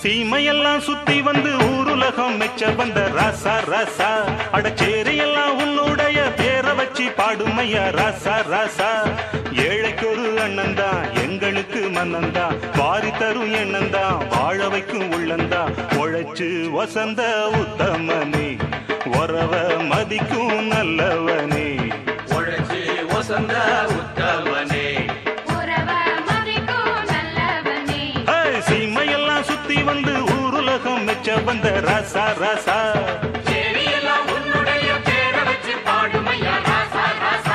சீமையெல்லாம் சுத்தி வந்து ஊருலகம் மெச்ச வந்த ராசா ராசா அடச்சேரியெல்லாம் உன்னுடைய பேரை வச்சு பாடுமையா ராசா ராசா ஏழைக்கு ஒரு அண்ணந்தா எங்களுக்கு மன்னந்தா வாரி தரும் எண்ணந்தா வாழ வைக்கும் உள்ளந்தா உழைச்சு வசந்த உத்தமனே உறவ மதிக்கும் நல்லவனே உழைச்சி வசந்த உத்தவனே உறவ மதிக்கும் நல்லவனே ஏய், சீமையெல்லாம் சுத்தி வந்து ஊருலகம் மெச்ச வந்த ராசா ராசா செடியெல்லாம் உன்னுடைய பேரை வச்சு பாடுமையா ராசா ராசா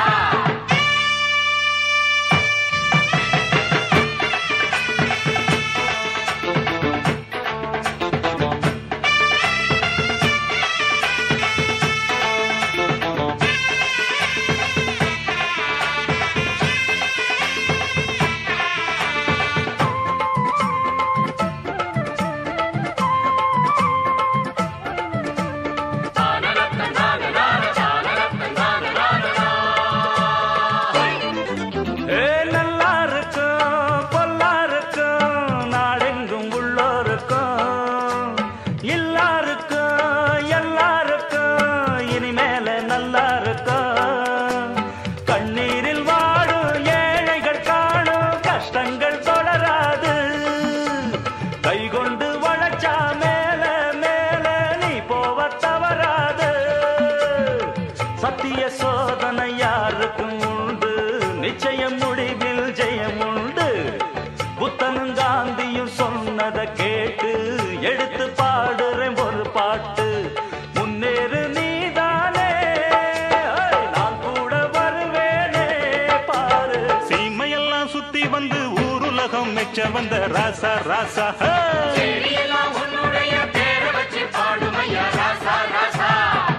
ஏ நல்லா இருக்கும் பொல்லா இருக்கும் நாடெங்கும் உள்ளோருக்கும் எல்லாருக்கும் எல்லாருக்கும் இனிமேல நல்லா இருக்கும் கண்ணீரில் வாடும் ஏழைகள் காணும் கஷ்டங்கள் தொடராது கை கொண்டு வளைச்சா மேல மேல நீ போவ தவறாது சத்திய சோதனை யாருக்கும் உண்டு நிச்சயம் முடிவில் ஜெயம் உண்டு புத்தனும் காந்தியும் சொன்னதை கேட்டு எடுத்து பாடுறேன் ஒரு பாட்டு முன்னேறு நீதானே ஐ, நான் கூட வருவேனே பாரு சீமையெல்லாம் சுத்தி வந்து ஊருலகம் மெச்ச வந்த ராசா ராசா ஹே! செடியெல்லாம் உன்னுடைய பேரை வச்சு பாடுமையா ராசா ராசா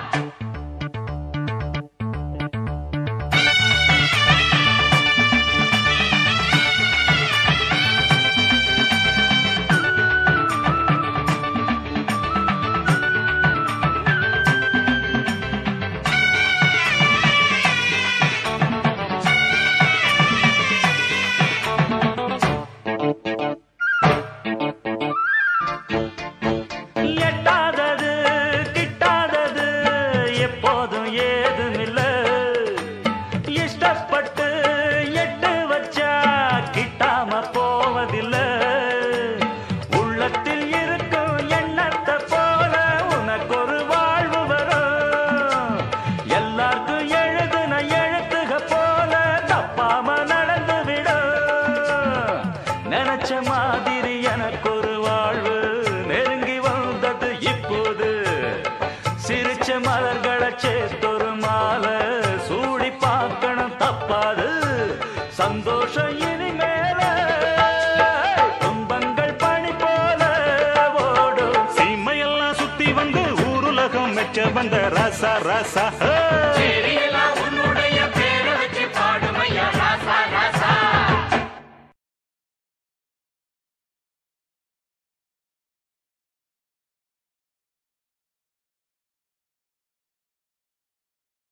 எட்டாதது கிட்டாதது எப்போதும் ஏதுமில்ல இஷ்டப்பட்டு எட்டு வச்சா கிட்டாம போவதில்லை உள்ளத்தில் இருக்கும் எண்ணத்தை போல உனக்கு ஒரு வாழ்வு வரும் எல்லாருக்கும் எழுதுன எழுத்துக போல தப்பாம நடந்து விடும் நினைச்ச மாதிரி எனக்கு ஒரு வாழ்வு நெருங்கி வந்தது இப்போது சிரிச்ச மலர்களை சேர்த்தொரு மாலை சூடி பார்க்கணும் தப்பாது சந்தோஷம் இனிமேல துன்பங்கள் பனி போல ஓடும் சீமையெல்லாம் சுத்தி வந்து ஊருலகம் மெச்ச வந்த ராசா ராசா ஹே!